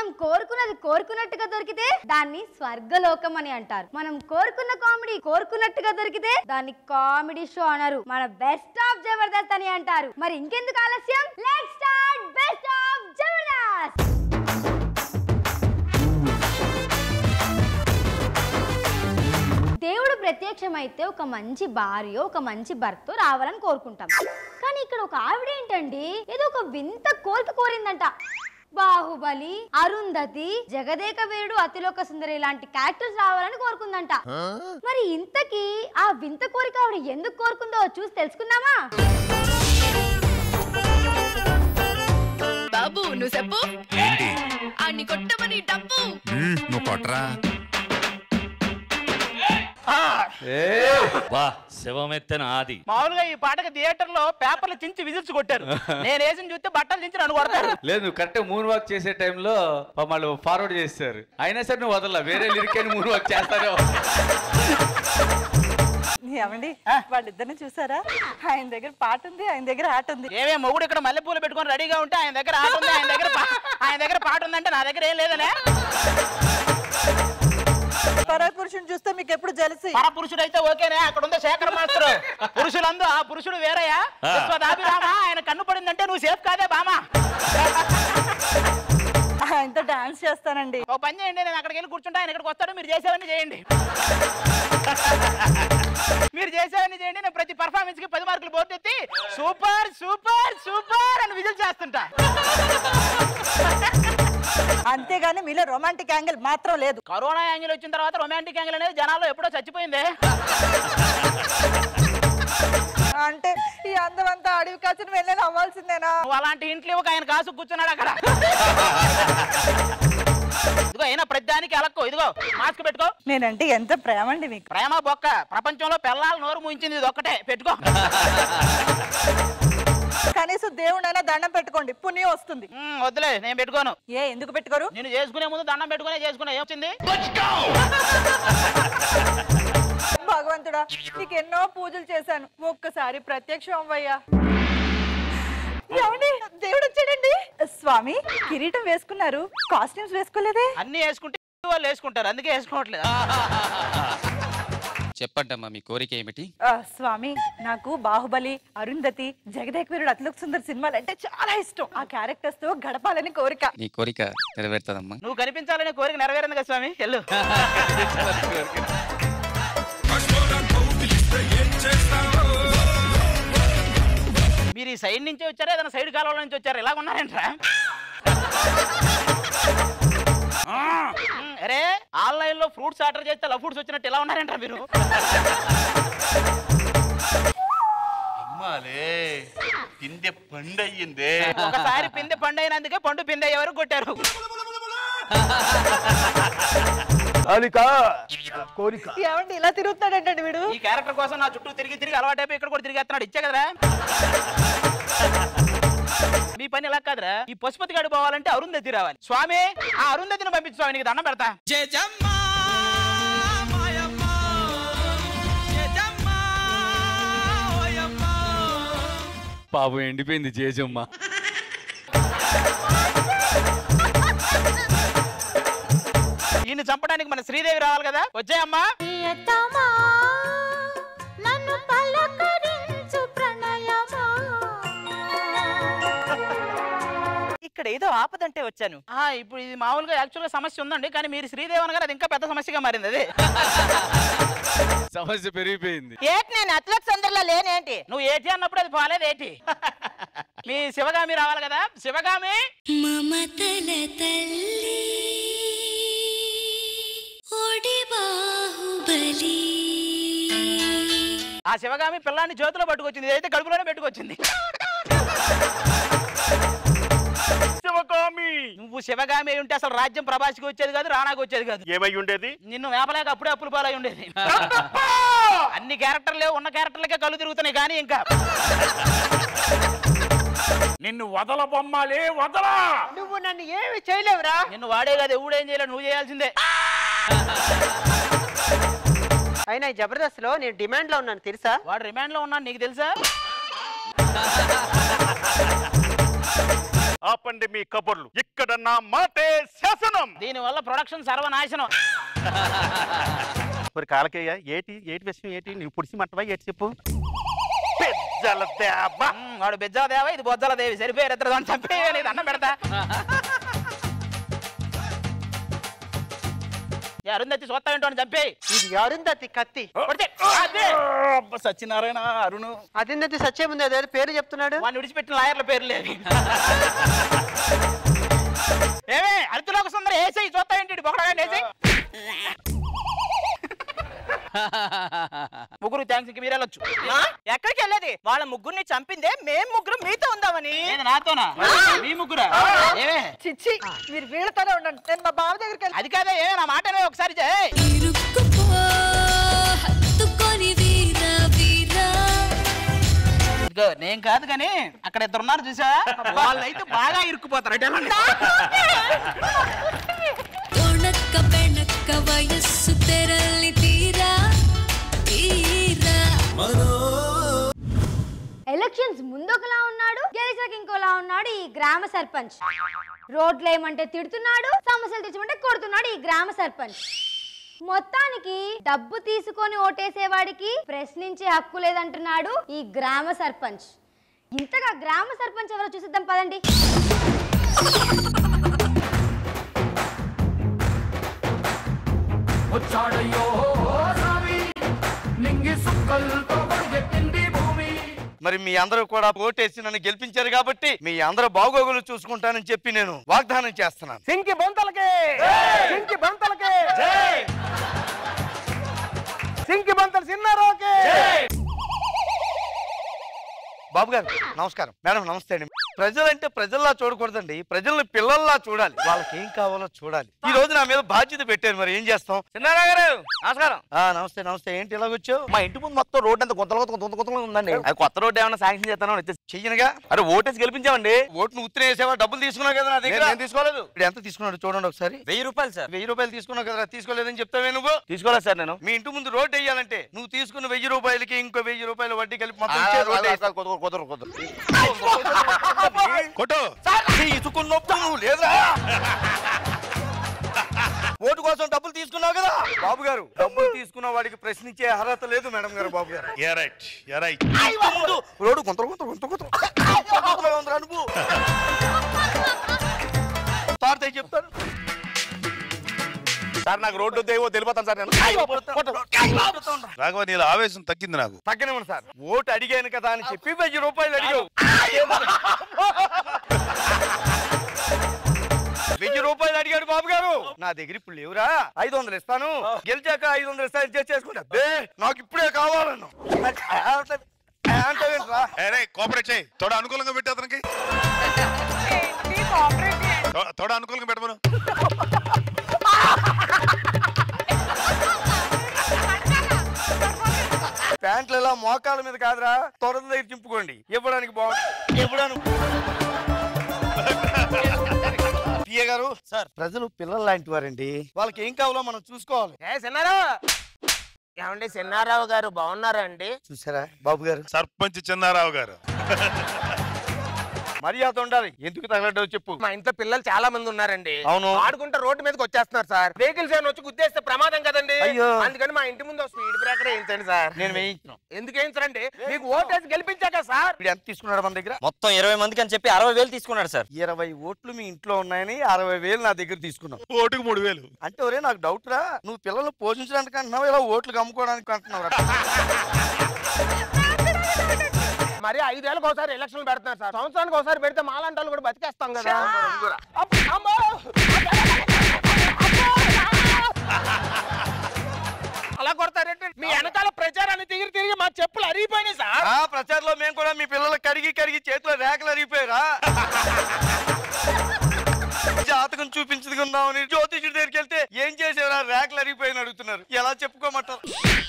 కోరుకున్నది కోరుకున్నట్టుగా దొరికితే దాన్ని స్వర్గలోకం అని అంటారు మనం కోరుకున్న కామెడీ కోరుకున్నట్టుగా దొరికితే దాన్ని కామెడీ షో అనరు మన బెస్ట్ ఆఫ్ జబర్దస్త్ అని అంటారు మరి ఇంకెందుకు ఆలస్యం let start best of Jabardasth దేవుడు ప్రత్యక్షమైతే ఒక మంచి భార్య ఒక మంచి భర్త రావాలని కోరుకుంటాం కానీ ఇక్కడ ఒక ఆవిడ ఏంటండి ఏదో ఒక వింత కోరిక కోరిందంట బాహుబలి అరుంధతి జగదేక వీరుడు అతిలోక సుందరి లాంటి క్యారెక్టర్స్ రావాలని కోరుకుందంట మరి ఇంతకీ ఆ వింత కోరిక ఆవిడ ఎందుకు కోరుకుందో చూసి తెలుసుకుందామా బాబు నువ్వు చెప్పు ఏంటి అన్ని కొట్టమని డబ్బు మ్మ్, నువ్వు కొట్టరా వా శివమెత్తన ఆది మామూలుగా ఈ పాటకి థియేటర్ లో పేపర్లు చించి విజిల్స్ కొట్టారు నేను వేసిన చూస్తే బట్టలు చించి నన్ను కొడతారు లేదు నువ్వు కరెక్ట్ మూన్ వాక్ చేసే టైంలో వాళ్ళు ఫార్వర్డ్ చేస్తారు అయినా సరే నువ్వు వదల వేరే లిరిక్ అని మూన్ వాక్ చేస్తారో ఏమండి వాళ్ళిద్దరిని చూసారా ఆయన దగ్గర పాట ఉంది ఆయన దగ్గర ఆట ఉంది ఏమే మొగుడు ఇక్కడ మల్లెపూలు పెట్టుకొని రెడీగా ఉంటే ఆయన దగ్గర ఆట ఉంది ఆయన దగ్గర పా- ఆయన దగ్గర పాట ఉందంటే నా దగ్గర ఏం లేదనే పరాయి పురుషుని చూస్తే మీకు ఎప్పుడు జలసి పర పురుషుడు అయితే ఓకేనే అక్కడ ఉంది శేఖర్ మాస్టర్ పురుషులందు ఆ పురుషుడు వేరయ్యా విశ్వదాభిరామ ఆయన కన్ను పడిందంటే నువ్వు సేఫ్ కాదే బామా ఆయనతో డాన్స్ చేస్తానండి ఓ పని చేయండి నేను అక్కడికి వెళ్ళి కూర్చుంటా ఆయన ఇక్కడికి వస్తాడు మీరు చేసేవన్నీ చేయండి మీరు చేసేవన్నీ చేయండి నేను ప్రతి పర్ఫార్మెన్స్ కి పది మార్కులు బోర్డు ఎత్తి సూపర్ సూపర్ సూపర్ అని విజిల్ చేస్తుంటా అంతేగాని మీలో రొమాంటిక్ యాంగిల్ మాత్రం లేదు కరోనా యాంగిల్ వచ్చిన తర్వాత రొమాంటిక్ యాంగిల్ అనేది జనాల్లో ఎప్పుడో చచ్చిపోయిందే అంటే ఈ అందమంతా అడవి కాచిన వెళ్ళని అవ్వాల్సిందేనా నువ్వు అలాంటి ఇంట్లో ఒక ఆయన కాసు కూర్చున్నాడు అక్కడ ఇదిగో అయినా ప్రతిదానికి అలక్కో ఇదిగో మాస్క్ పెట్టుకో నేనంటే ఎంత ప్రేమ అండి మీకు ప్రేమ బొక్క ప్రపంచంలో పిల్లలు నోరు ముయించింది ఇది ఒక్కటే పెట్టుకో కనీసం దేవుడైనా దండం పెట్టుకోండి పుణ్యం వస్తుంది ఉమ్, వద్దులే నేను పెట్టుకోను ఏ ఎందుకు పెట్టుకోరు నేను చేసుకునే ముందు దండం పెట్టుకునే చేసుకున్నా ఏమొచ్చింది భగవంతుడా నీకు ఎన్నో పూజలు చేశాను ఒక్కసారి ప్రత్యక్షం అవ్వయ్యా ఏమండి దేవుడు వచ్చాడండి స్వామి కిరీటం వేసుకున్నారు కాస్ట్యూమ్స్ వేసుకోలేదే అన్ని వేసుకుంటే వాళ్ళు వేసుకుంటారు అందుకే వేసుకోవట్లేదు చెప్పండమ్మా మీ కోరిక ఏమిటి ఆ, స్వామి నాకు బాహుబలి అరుంధతి జగదేక్ వీరుడు అతిలోక్ సుందర్ సినిమాలు అంటే చాలా ఇష్టం ఆ క్యారెక్టర్స్ తో గడపాలని కోరిక నీ కోరిక నెరవేరుతుందమ్మా నువ్వు కనిపించాలనే కోరిక నెరవేరింది కదా స్వామి వెళ్ళు మీరు ఈ సైడ్ నుంచి వచ్చారా ఏదైనా సైడ్ కాలువల నుంచి వచ్చారా ఇలా ఉన్నారేంట్రా ఉమ్, అరే ఆన్లైన్ లో ఫ్రూట్స్ ఆర్డర్ చేస్తే లవ్ ఫ్రూట్స్ వచ్చినట్టు ఇలా ఉన్నారేంట్రా మీరు అమ్మాలే పిందె పండయ్యిందే ఒకసారి పిందె పండు అయినందుకే పండు పిందె ఎవరు కొట్టారు ఏమండి ఇలా తిరుగుతాడంటండి వీడు ఈ క్యారెక్టర్ కోసం నా చుట్టూ తిరిగి తిరిగి అలవాటైపోయి ఇక్కడ కూడా తిరిగేస్తున్నాడు ఇచ్చే కదరా మీ పని ఇలా కాదురా ఈ పశుపతి గడి పోవాలంటే అరుంధతి రావాలి స్వామి ఆ అరుంధతిని పంపించు స్వామి నీకు దండం పెడతా పాపం ఎండిపోయింది జేజమ్మ ఈయన చంపడానికి మన శ్రీదేవి రావాలి కదా వచ్చాయమ్మా నన్ను పలకరించు ప్రణయమా ఇక్కడ ఏదో ఆపదంటే వచ్చాను ఆ, ఇప్పుడు ఇది మామూలుగా యాక్చువల్ గా సమస్య ఉందండి కానీ మీరు శ్రీదేవి అనగానే అది ఇంకా పెద్ద సమస్యగా మారింది అదే సమస్య పెరిగిపోయింది ఏటి నేను అతిలోక్ సుందర్లో లేనేంటి నువ్వు ఏటి అన్నప్పుడు అది పోలేదు ఏటి మీ శివగామి రావాలి కదా శివగామి మమతల తల్లి ఓడి బాహుబలి ఆ శివగామి పిల్లాన్ని చేతిలో పట్టుకొచ్చింది ఇదైతే కడుపులోనే పెట్టుకొచ్చింది శివగామి నువ్వు శివగామి అయి ఉంటే అసలు రాజ్యం ప్రభాస్కి వచ్చేది కాదు రాణాకి వచ్చేది కాదు ఏమై ఉండేది నిన్ను వేపలేక అప్పుడే అప్పులు పాలై ఉండేది అన్ని క్యారెక్టర్లే ఉన్న క్యారెక్టర్లకే కళ్ళు తిరుగుతున్నాయి కానీ ఇంకా నిన్ను వదల బొమ్మాలే వదలా నువ్వు నన్ను ఏమి చేయలేవురా నిన్ను వాడే కాదు ఎవడేం చేయలేదు నువ్వు చేయాల్సిందే అయినా ఈ జబర్దస్త్ లో నేను డిమాండ్ లో ఉన్నాను తెలుసా వాడు రిమాండ్ లో ఉన్నాడు నీకు తెలుసా ఆపండి మీ కబుర్లు ఇక్కడ నా మాటే శాసనం దీని వల్ల ప్రొడక్షన్ సర్వనాశనం మరి కాలకేయ ఏటి ఏటి విషయం ఏటి నువ్వు పుడిసి మట్టవా ఏటి చెప్పు పెద్దల దేవ ఉమ్, వాడు బెజ్జల దేవ ఇది బొజ్జల దేవి సరిపోయారు ఇద్దరు దాన్ని చంపేయని దండం పెడతా ఏ అరుంధతి చూస్తా ఏంటో అని చంపేయి ఇది అరుంధతి కత్తి కొడితే, అదే. అబ్బ, సత్యనారాయణ అరుణు అరుంధతి సత్యం ఉంది అదే పేరు చెప్తున్నాడు వాడిని విడిచిపెట్టిన లాయర్ల పేర్లు లేవి ఏమే అరితులోక సుందర ఏసై చూస్తా ఏంటి బొకడగా ఏసై ముగ్గురు థ్యాంక్స్ ఇంక మీరు వెళ్ళొచ్చు ఎక్కడికి వెళ్ళేది వాళ్ళ ముగ్గురిని చంపిందే మేం ముగ్గురు మీతో ఉందామని ఏది నాతోనా మీ ముగ్గురా ఏమే చిచ్చి మీరు వీళ్ళతోనే ఉండండి నేను మా బావ దగ్గరికి వెళ్ళి అది కాదే ఏ నా మాట వినవే ఒకసారి చేయి ఇరుక్కుపో హత్తుకొని వీరా వీరా ఇదిగో నేను కాదు కానీ అక్కడ ఇద్దరు ఉన్నారు చూసా వాళ్ళైతే బాగా ఇరుక్కుపోతారు అంటే తొణక్క పెణక్క వయస్సు తెరలి తీరా తీరా ఎలక్షన్స్ ముందు ఒకలా ఉన్నాడు గెలిచాక ఇంకోలా ఉన్నాడు ఈ గ్రామ సర్పంచ్ రోడ్లు ఏమంటే తిడుతున్నాడు సమస్యలు తెచ్చమంటే కొడుతున్నాడు ఈ గ్రామ సర్పంచ్ మొత్తానికి డబ్బు తీసుకొని ఓటేసేవాడికి ప్రశ్నించే హక్కు లేదంటున్నాడు ఈ గ్రామ సర్పంచ్ ఇంతగా గ్రామ సర్పంచ్ ఎవరో చూసిద్దాం పదండి మరి మీ అందరూ కూడా ఓటేసి నన్ను గెలిపించారు కాబట్టి మీ అందరూ బాగోగులు చూసుకుంటానని చెప్పి నేను వాగ్దానం చేస్తున్నాను సింకి బొంతలకి సింకి బొంతలకి సింకి బొంతలు సిన్నారోకే బాబు గారు నమస్కారం మేడం నమస్తే అండి ప్రజలంటే ప్రజల్లా చూడకూడదండి ప్రజల్ని పిల్లల్లా చూడాలి వాళ్ళకి ఏం కావాలో చూడాలి ఈ రోజు నా మీద బాధ్యత పెట్టారు మరి ఏం చేస్తాం చిన్నారా గారు నమస్కారం ఆ నమస్తే నమస్తే ఏంటి ఇలాగొచ్చావు మా ఇంటి ముందు మొత్తం రోడ్ అంతా గుంతలు గుంతలు గుంత గుంతలు ఉందండి అది కొత్త రోడ్ ఏమైనా శాంక్షన్ చేస్తాను చెయ్యనుగా అరే ఓటేసి గెలిపించామండి ఓట్లు ఉత్తరే వేసావా డబ్బులు తీసుకున్నావు కదా నా దగ్గర నేను తీసుకోలేదు ఇప్పుడు ఎంత తీసుకున్నాడు చూడండి ఒకసారి వెయ్యి రూపాయలు సార్ వెయ్యి రూపాయలు తీసుకున్నావు కదా తీసుకోలేదని చెప్తావే నువ్వు తీసుకోలేదు సార్ నేను మీ ఇంటి ముందు రోడ్డు వేయాలంటే నువ్వు తీసుకున్న వెయ్యి రూపాయలకి ఇంకో వెయ్యి రూపాయలు వడ్డీ కలిపి మొత్తం ఇచ్చే రోడ్డు వేస్తా. కుదరు కుదరు కుదరు కొట్టు తీసుకున్న నొప్పి నువ్వు లేదురా ఓటు కోసం డబ్బులు తీసుకున్నావు కదా బాబు గారు డబ్బులు తీసుకున్న వాడికి ప్రశ్నించే అర్హత లేదు మేడం గారు బాబు గారు రైట్ రైట్ ముందు రోడ్డు కొంత కొంత కొంత కొంత ఉందిరా నువ్వు తాడితే చెప్తాను సార్ నాకు రోడ్డు దేవో తెలిపోతాను సార్ నేను రాఘవ నీళ్ళ ఆవేశం తగ్గింది నాకు తగ్గనివ్వండి సార్ ఓటు అడిగాను కదా అని చెప్పి వెయ్యి రూపాయలు అడిగావు వెయ్యి రూపాయలు అడిగాడు బాబు గారు నా దగ్గర ఇప్పుడు లేవురా ఐదు వందలు ఇస్తాను గెలిచాక ఐదు వందలు ఇస్తాను ఇచ్చేసి చేసుకుంటా బే నాకు ఇప్పుడే కావాలను అంటావేంట్రా కోఆపరేట్ చేయి తోడ అనుకూలంగా పెట్టి అతనికి తో- తోడ అనుకూలంగా పెట్టమను ప్యాంట్లు ఇలా మోకాల మీద కాదురా తొడల దగ్గర చింపుకోండి ఇవ్వడానికి బాగుంది ఇవ్వడానికి పిఏ గారు సార్ ప్రజలు పిల్లలు లాంటి వారండి వాళ్ళకి ఏం కావాలో మనం చూసుకోవాలి ఏ సిన్నారావు ఏమండి సిన్నారావు గారు బాగున్నారా అండి చూసారా బాబు గారు సర్పంచ్ చిన్నారావు గారు మర్యాద ఉండాలి ఎందుకు తగలడ్డావు చెప్పు మా ఇంట్లో పిల్లలు చాలా మంది ఉన్నారండి అవును. ఆడుకుంటే రోడ్డు మీదకి వచ్చేస్తున్నారు సార్ వెహికల్స్ ఏమైనా వచ్చి గుద్దేస్తే ప్రమాదం కదండి అయ్యో. అందుకని మా ఇంటి ముందు స్పీడ్ బ్రేకర్ వేయించండి సార్ నేను వేయించిన ఎందుకు వేయించరండి మీకు ఓటేసి గెలిపించాక సార్ ఇప్పుడు ఎంత తీసుకున్నాడు మన దగ్గర మొత్తం ఇరవై మందికి అని చెప్పి అరవై వేలు తీసుకున్నాడు సార్ ఇరవై ఓట్లు మీ ఇంట్లో ఉన్నాయని అరవై వేలు నా దగ్గర తీసుకున్నావు ఓటుకు మూడు వేలు అంటే ఒరే నాకు డౌట్ రా నువ్వు పిల్లల్ని పోషించడానికి అంటున్నావు ఇలా ఓట్లు అమ్ముకోవడానికి అంటున్నావు మరి ఐదేళ్ళకి ఒకసారి ఎలక్షన్ పెడుతున్నారు సార్ సంవత్సరానికి ఒకసారి పెడితే మాలాంటి వాళ్ళు కూడా బతికేస్తాం కదా అబ్బ, అమ్మో! అలా కొడతారంటే మీ వెనకాల ప్రచారాన్ని తిరిగి తిరిగి మా చెప్పులు అరిగిపోయినాయి సార్ ఆ ప్రచారంలో మేము కూడా మీ పిల్లలు కడిగి కడిగి చేతిలో రేఖలు అరిగిపోయారా జాతకం చూపించుకుందామని జ్యోతిషుడి దగ్గరికి వెళ్తే ఏం చేసేవారా రేఖలు అరిగిపోయిన అడుగుతున్నారు ఎలా చెప్పుకోమంటారు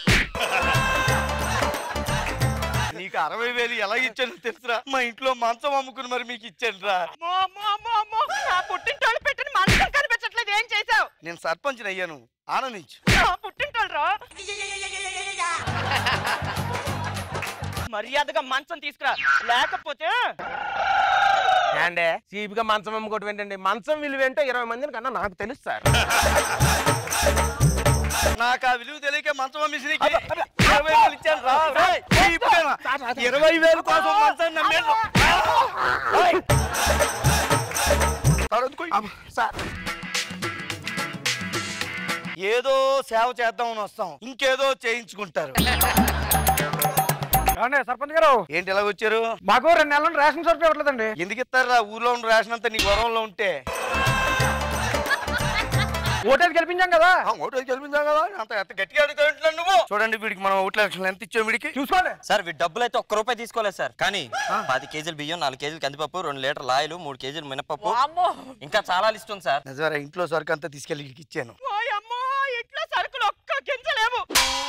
నీకు అరవై వేలు ఎలా ఇచ్చాను తెలుసురా మా ఇంట్లో మంచం అమ్ముకుని మరి మీకు ఇచ్చాను రా అమ్మో, అమ్మో, అమ్మో, అమ్మో. నా పుట్టింటోళ్ళు పెట్టిన మనసు కనిపించట్లేదు ఏం చేసావు నేను సర్పంచ్ అయ్యాను ఆనందించు నా పుట్టింటోళ్ళు రా మర్యాదగా మంచం తీసుకురా లేకపోతే ఏండే చీప్గా మంచం అమ్ముకోవటం ఏంటండి మంచం విలువ ఏంటో ఇరవై మందిని కన్నా నాకు తెలుసు సార్ నాకు ఆ విలువ తెలియక మంచం అమ్మేసి ఇరవై వేలు ఇచ్చాను రా రేయ్, ఈ ఇప్పుడేనా? ఇరవై వేలు కోసం మంచాన్ని నమ్మేను ఏదో సేవ చేద్దామని వస్తాం ఇంకేదో చేయించుకుంటారు సర్పంచ్ గారు ఏంటి ఇలా వచ్చారు మాకు రెండు నెలల నుండి రేషన్ సరుకు ఇవ్వట్లేదండి ఎందుకు ఇస్తారా ఊర్లో ఉన్న రేషన్ అంతా నీ గొడవలో ఉంటే ఓటేది గెలిపించాం కదా ఓటేది గెలిపించాం కదా అంత ఎంత గట్టిగా అడుగుతావు నువ్వు చూడండి వీడికి మనం ఓట్ల లక్షలు ఎంత ఇచ్చాం వీడికి చూసుకోండి సార్ వీటి డబ్బులు అయితే ఒక్క రూపాయి తీసుకోలేదు సార్ కానీ పది కేజీలు బియ్యం నాలుగు కేజీలు కందిపప్పు రెండు లీటర్ లాయలు మూడు కేజీలు మినపప్పు ఇంకా చాలా లిస్ట్ ఉంది సార్ నిజమే ఇంట్లో సరుకు అంతా తీసుకెళ్ళి వీడికి ఇచ్చాను అమ్మో ఇట్లా సరుకులు ఒక్క గింజలేము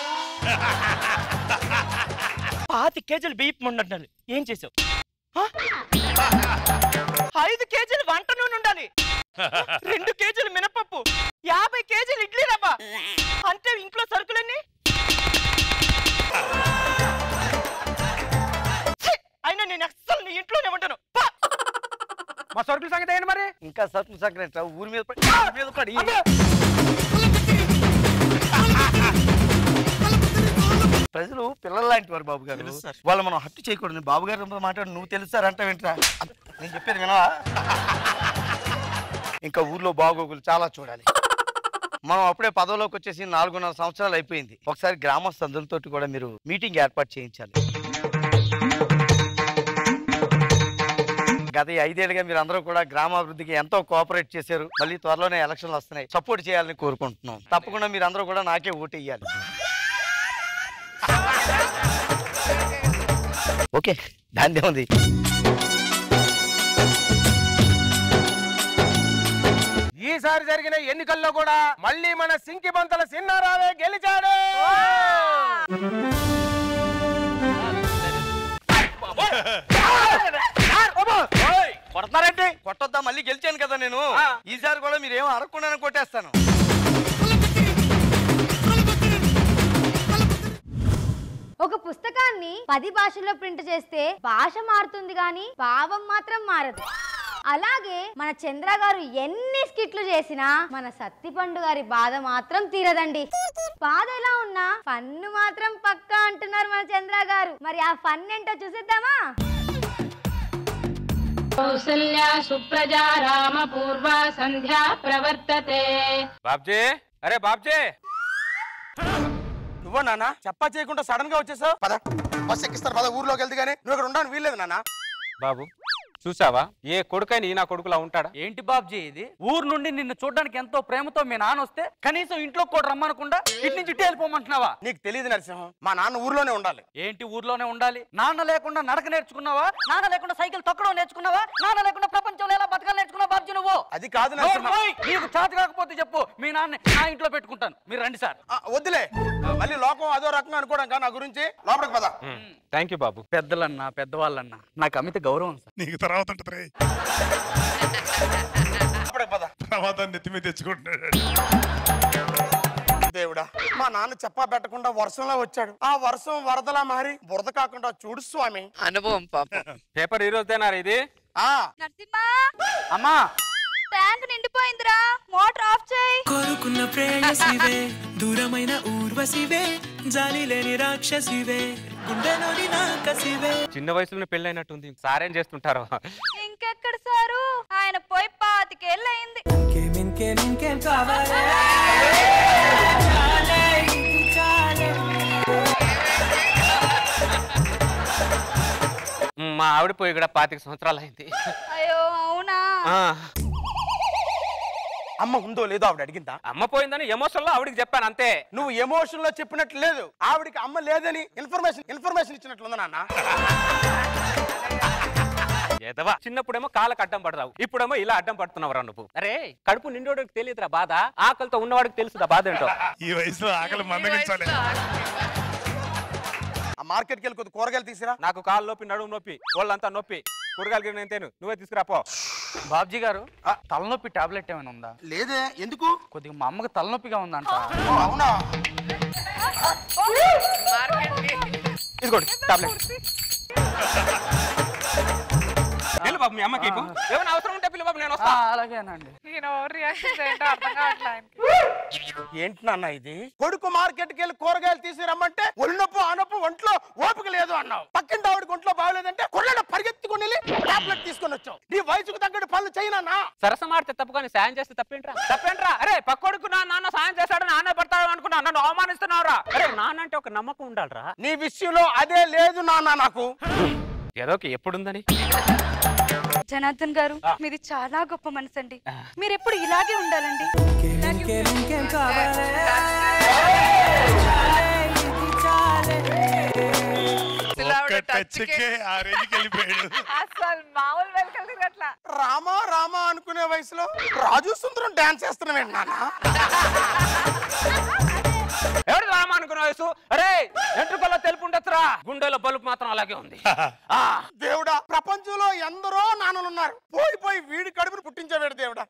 పాతి కేజీలు బియ్యం ఉండాలి ఏం చేసావు హ? ఐదు కేజీలు వంట నూనె ఉండాలి రెండు కేజీలు మినపప్పు యాభై కేజీలు ఇడ్లీ రవ్వ అంటే ఇంట్లో సరుకులన్నీ ఛీ! అయినా నేను అస్సలు నీ ఇంట్లోనే ఉంటాను పా! మా సరుకుల సంగతి ఏంటి మరి ఇంకా సరుకు సంక్రాంతి ఊరి మీద పడి ఊరి మీద పడి ప్రజలు పిల్లల లాంటి వారు బాబు గారు వాళ్ళు మనం హత్య చేయకూడదు బాబు గారు మాట్లాడు నువ్వు తెలుస్తారంట వింటరా నేను చెప్పేది వినవా ఇంకా ఊర్లో బాగోగులు చాలా చూడాలి మనం అప్పుడే పదవిలోకి వచ్చేసి నాలుగున్నర సంవత్సరాలు అయిపోయింది ఒకసారి గ్రామస్తులందరితో కూడా మీరు మీటింగ్ ఏర్పాటు చేయించాలి గత ఈ ఐదేళ్ళుగా మీరు అందరూ కూడా గ్రామాభివృద్ధికి ఎంతో కోఆపరేట్ చేశారు మళ్ళీ త్వరలోనే ఎలక్షన్లు వస్తున్నాయి సపోర్ట్ చేయాలని కోరుకుంటున్నాం తప్పకుండా మీరు అందరూ కూడా నాకే ఓటు వేయాలి ఓకే దాని ఉంది ఈసారి జరిగిన ఎన్నికల్లో కూడా మళ్ళీ మన సింకి బంతల సిన్నారావే గెలిచాడు కొడతారంటే కొట్టొద్దా మళ్ళీ గెలిచాను కదా నేను ఈసారి కూడా మీరు ఏమో అడగకుండానే కొట్టేస్తాను ఒక పుస్తకాన్ని పది భాషల్లో ప్రింట్ చేస్తే భాష మారుతుంది కానీ భావం మాత్రం మారదు అలాగే మన చంద్ర గారు ఎన్ని స్కిట్లు చేసినా మన సత్తిపండు గారి బాధ మాత్రం తీరదండి బాధ ఎలా ఉన్నా ఫన్ను మాత్రం పక్కా అంటున్నారు మన చంద్ర గారు మరి ఆ ఫన్ ఏంటో చూసేద్దామా కౌసల్యా సుప్రజా రామ పూర్వ సంధ్యా ప్రవర్తతే బాబ్జీ అరే బాబ్జీ నువ్వు నాన్న చెప్పా చేయకుండా సడన్ గా వచ్చేసావు పద బస్ ఎక్కిస్తారు పద ఊర్లోకి వెళ్తే కానీ నువ్వు ఇక్కడ ఉండడానికి వీల్లేదు నాన్న బాబు చూసావా ఏ కొడుకైనా ఈ నా కొడుకులా ఉంటాడా ఏంటి బాబ్జీ ఇది ఊరు నుండి నిన్ను చూడడానికి ఎంతో ప్రేమతో మీ నాన్న వస్తే కనీసం ఇంట్లో కూడా రమ్మనకుండా ఇటు నుంచి ఇటు వెళ్ళిపోమంటున్నావా నీకు తెలియదు నరసింహం మా నాన్న ఊర్లోనే ఉండాలి ఏంటి ఊర్లోనే ఉండాలి నాన్న లేకుండా నడక నేర్చుకున్నావా నాన్న లేకుండా సైకిల్ తొక్కడం నేర్చుకున్నావా నాన్న లేకుండా ప్రపంచంలో ఎలా బతకాలి నేర్చుకున్నావు బాబ్జీ నువ్వు అది కాదు నరసింహ. నోర్మోయ్! నీకు చేత కాకపోతే చెప్పు మీ నాన్న నా ఇంట్లో పెట్టుకుంటాను మీరు రండి సార్ ఆ, వద్దులే ఆ, మళ్ళీ లోకం అదో రకంగా అనుకోవడం కానీ నా గురించి లోపలికి పద థ్యాంక్ యూ బాబు పెద్దలన్నా పెద్దవాళ్ళన్నా నాకు అమిత గౌరవం సార్ నీకు తర్వాత ఉంటుంది తర్వాత నెత్తి మీద తెచ్చుకుంటున్నాడు దేవుడా మా నాన్న చెప్పా పెట్టకుండా వర్షంలో వచ్చాడు ఆ వర్షం వరదలా మారి బురద కాకుండా చూడు స్వామి అనుభవం పాప పేపర్ ఈ రోజేనా ఇది ఆ అమ్మా ట్యాంక్ నిండిపోయిందిరా మోటార్ ఆఫ్ చేయి కోరుకున్న ప్రేయసివే దూరమైన ఊర్వశివే జాలి లేని రాక్షసివే గుండెలోని నాకసివే చిన్న వయసులోనే పెళ్ళైనట్టుంది సారేం చేస్తుంటారు ఇంకెక్కడ సారు ఆయన పోయి పాతికేళ్ళు అయింది ఇంకేం ఇంకేం ఇంకేం కావాలి మా ఆవిడ పోయి ఇక్కడ పాతిక సంవత్సరాలు అయింది అయ్యో అవునా అమ్మ ఉందో లేదో ఆవిడ అడిగిందా అమ్మ పోయిందని ఎమోషన్ లో ఆవిడకి చెప్పాను అంతే నువ్వు ఎమోషన్ లో చెప్పినట్లు లేదు ఆవిడకి అమ్మ లేదని ఇన్ఫర్మేషన్ ఇన్ఫర్మేషన్ ఇచ్చినట్లుందా నాన్న ఏదవా చిన్నప్పుడేమో కాళ్ళకి అడ్డం పడతావు ఇప్పుడేమో ఇలా అడ్డం పడుతున్నావురా నువ్వు అరే కడుపు నిండోడికి తెలియదురా బాధ ఆకలితో ఉన్నవాడికి తెలుసుదా బాధ ఏంటో ఈ వయసులో ఆకలి మందగించాలి ఆ మార్కెట్కి వెళ్ళి కొద్ది కూరగాయలు తీసుకురా నాకు కాలు నొప్పి నడుము నొప్పి వాళ్ళంతా నొప్పి కూరగాయలు నేను తేను నువ్వే తీసుకురా పో బాబ్జీ గారు తలనొప్పి టాబ్లెట్ ఏమైనా ఉందా లేదే ఎందుకు కొద్దిగా మా అమ్మకి తలనొప్పిగా ఉందంట అవునా ఇదిగోండి టాబ్లెట్ బాబు మీ అమ్మకి ఏమైనా అవసరం ఉంటే పిల్ల బాబు నేను వస్తా అలాగేనండి నేను రియాక్షన్స్ ఏంటో అర్థం కావట్లే ఏంటి నాన్న ఇది కొడుకు మార్కెట్కి వెళ్ళి కూరగాయలు తీసుకురమ్మంటే ఒళ్ళు నొప్పు ఆ నొప్పు ఒంట్లో ఓపిక లేదు అన్నావు పక్కింటి ఆవిడకి ఒంట్లో బాగలేదంటే కొరడ పరిగెత్తుకుని వెళ్ళి టాబ్లెట్ తీసుకొని వచ్చావు నీ వయసుకు తగ్గట్టు పనులు చేయనా సరసం ఆడితే తప్పు కానీ సాయం చేస్తే తప్పేంట్రా తప్పేంట్రా అరే పక్కోడుకు నా నాన్న సాయం చేస్తాడు నాన్న పడతాడు అనుకున్నా నన్ను అవమానిస్తున్నావురా అరే నాన్న అంటే ఒక నమ్మకం ఉండాలిరా నీ విషయంలో అదే లేదు నాన్న నాకు ఏదో ఒక ఎప్పుడుందని జనార్దన్ గారు మీది చాలా గొప్ప మనసు అండి మీరు ఎప్పుడు ఇలాగే ఉండాలండి ఇంకేం ఇంకేం కావాలి ఒక్క టచ్కే ఆ రేంజ్కి వెళ్ళిపోయాడు అసలు మామూలు వెల్కల్ తిరగట్లా రామా రామా అనుకునే వయసులో రాజు సుందరం డాన్స్ చేస్తున్నావేంటి నాన్న ఎవరు రామా అనుకున్న వయసు అరే ఎంట్రుకల్లో తెలుపు ఉండొచ్చురా గుండెలో బలుపు మాత్రం అలాగే ఉంది ఆ, దేవుడా ప్రపంచంలో ఎందరో నాన్నలు ఉన్నారు పోయి పోయి వీడి కడుపును పుట్టించేవాడు దేవుడా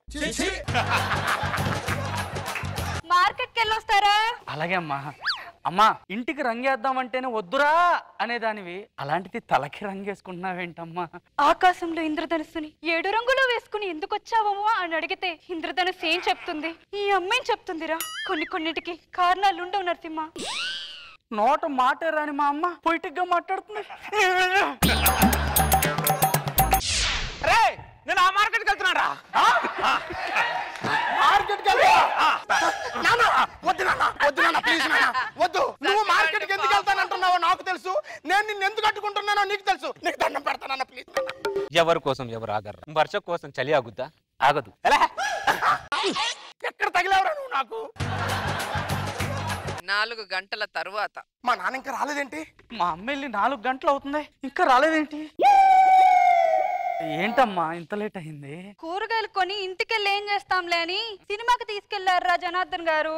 మార్కెట్కి వెళ్ళొస్తారా అలాగే అమ్మా అమ్మా ఇంటికి రంగేద్దాం అంటేనే వద్దురా అనేదానివి అలాంటిది తలకి రంగేసుకుంటున్నావేంటమ్మా ఆకాశంలో ఇంద్రధనుస్సుని ఏడు రంగులో వేసుకుని ఎందుకు వచ్చావో అని అడిగితే ఇంద్రధనుస్సు ఏం చెప్తుంది ఈ అమ్మాయి చెప్తుందిరా కొన్ని కొన్నిటికి కారణాలు ఉండవు నరసింహ నోట మాటే రాని మా అమ్మ పొయిటిక్ గా మాట్లాడుతుంది రే నేను ఆ మార్కెట్కి వెళ్తున్నారా మార్కెట్కి నాన్న వద్దు నాన్న వద్దు నాన్న ప్లీజ్ నాన్న వద్దు నువ్వు మార్కెట్కి ఎందుకు వెళ్తానంటున్నావో నాకు తెలుసు నేను నిన్ను ఎందుకు అడ్డుకుంటున్నానో నీకు తెలుసు నీకు దండం పెడతానన్న ప్లీజ్ ఎవరి కోసం ఎవరు ఆగరు వర్ష కోసం చలి ఆగుద్దా ఆగదు ఎలా ఎక్కడ తగిలేవరా నువ్వు నాకు నాలుగు గంటల తరువాత మా నాన్న ఇంకా రాలేదేంటి మా అమ్మ వెళ్ళి నాలుగు గంటలు అవుతుంది ఇంకా రాలేదేంటి ఏంటమ్మా ఇంత లేట్ అయింది కూరగాయలు కొని ఇంటికెళ్ళి ఏం చేస్తాంలే అని సినిమాకి తీసుకెళ్లారా జనార్దన్ గారు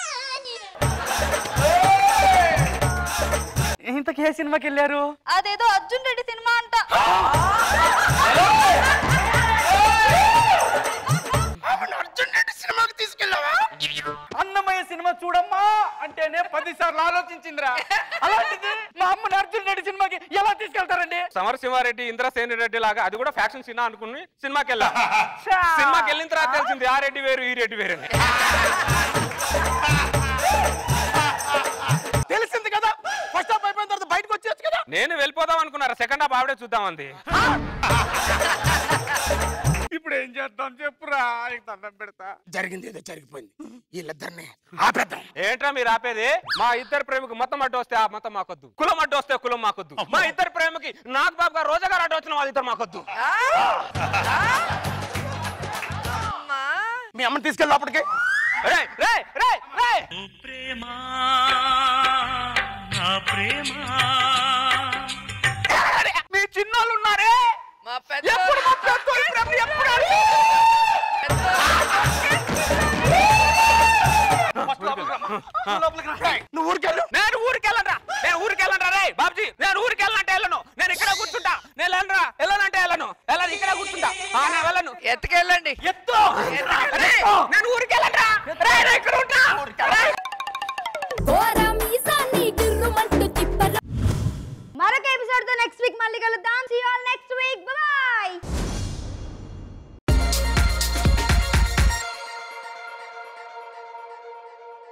ఇంతకీ ఏ సినిమాకి వెళ్ళారు అదేదో అర్జున్ రెడ్డి సినిమా అంట సినిమాకి తీసుకెళ్ళావా అన్నమయ్య సినిమా చూడమ్మా అంటేనే పది సార్లు ఆలోచించిందిరా అలాంటిది మా అమ్మని అర్జున్ రెడ్డి సినిమాకి ఎలా తీసుకెళ్తారండి సమరసింహారెడ్డి ఇంద్రసేన రెడ్డి లాగా అది కూడా ఫ్యాక్షన్ సినిమా అనుకుని సినిమాకి వెళ్ళా సినిమాకి వెళ్ళిన తర్వాత తెలిసింది ఆ రెడ్డి వేరు ఈ రెడ్డి వేరు అని. తెలిసింది కదా ఫస్ట్ హాఫ్ అయిపోయిన తర్వాత బయటకు వచ్చేయచ్చు కదా నేను వెళ్ళిపోదాం అనుకున్నారా సెకండ్ హాఫ్ ఆవిడే చూద్దామంది ఇప్పుడు ఏం చేద్దాం చెప్పురా దండం పెడతా జరిగింది ఏదో జరిగిపోయింది వీళ్ళిద్దరిని ఆపేద్దాం ఏంట్రా మీరు ఆపేది మా ఇద్దరు ప్రేమకు మొత్తం అడ్డు వస్తే ఆ మొత్తం మాకొద్దు కులం అడ్డు వస్తే కులం మాకొద్దు మా ఇద్దరు ప్రేమకి నాగ్ బాబు గారు రోజా గారు అడ్డు వచ్చిన వాళ్ళ ఇద్దరు మాకొద్దు మీ అమ్మని తీసుకెళ్ళి లోపలికి రేయ్, రేయ్, రేయ్, రేయ్. నా ప్రేమ మీ చిన్నోళ్ళు ఉన్నారే మా పెద్ద ఎప్పుడు మా పెద్దోళ్ళ ప్రేమ ఎప్పుడు నువ్వు ఊరికెళ్ళు నేను ఊరికి వెళ్ళరా నేను ఊరికి వెళ్ళరా రే బాబుజీ నేను ఊరికి వెళ్ళనంటే వెళ్ళను నేను ఇక్కడ కూర్చుంటా నేను వెళ్ళరా వెళ్ళనంటే వెళ్ళను వెళ్ళను ఇక్కడ కూర్చుంటా ఆ, నేను వెళ్ళను ఎత్తుకెళ్ళండి ఎత్తు నేను ఊరికి వెళ్ళను